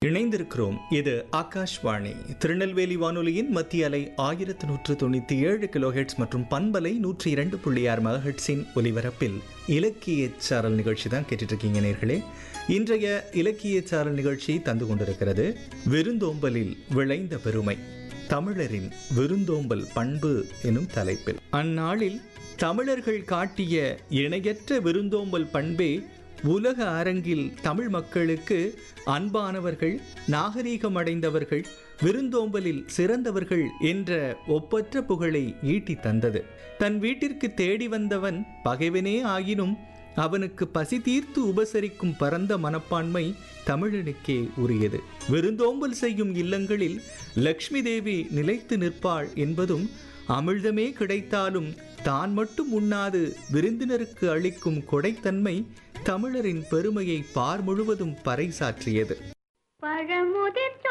இணைந்திருக்கிறோம் இது ஆகாஷ்வாணி திருநெல்வேலி வானொலியின் மத்திய அலை ஆயிரத்து நூற்று தொண்ணூற்றி ஏழு கிலோஹெட்ஸ் மற்றும் பண்பலை நூற்றி இரண்டு புள்ளி ஆறு மெகஹெட்ஸின் ஒலிபரப்பில் இலக்கிய சாரல் நிகழ்ச்சி தான் கேட்டுட்டு இருக்கீங்க நேர்களே இன்றைய இலக்கிய சாரல் நிகழ்ச்சி தந்து கொண்டிருக்கிறது விருந்தோம்பலில் விளைந்த பெருமை தமிழரின் விருந்தோம்பல் பண்பு எனும் தலைப்பில் அந்நாளில் தமிழர்கள் காட்டிய இணையற்ற விருந்தோம்பல் பண்பே உலக அரங்கில் தமிழ் மக்களுக்கு அன்பானவர்கள் நாகரீகம் அடைந்தவர்கள் விருந்தோம்பலில் சிறந்தவர்கள் என்ற ஒப்பற்ற புகழை ஈட்டி தந்தது தன் வீட்டிற்கு தேடி வந்தவன் பகைவனே ஆயினும் அவனுக்கு பசி தீர்த்து உபசரிக்கும் பரந்த மனப்பான்மை தமிழனுக்கே உரியது விருந்தோம்பல் செய்யும் இல்லங்களில் லக்ஷ்மி தேவி நிலைத்து நிற்பாள் என்பதும் அமிழ்தமே கிடைத்தாலும் தான் மட்டும் உண்ணாது விருந்தினருக்கு அளிக்கும் கொடைத்தன்மை தமிழரின் பெருமையை பார் முழுவதும் பறைசாற்றியது பழமுதிர்த்த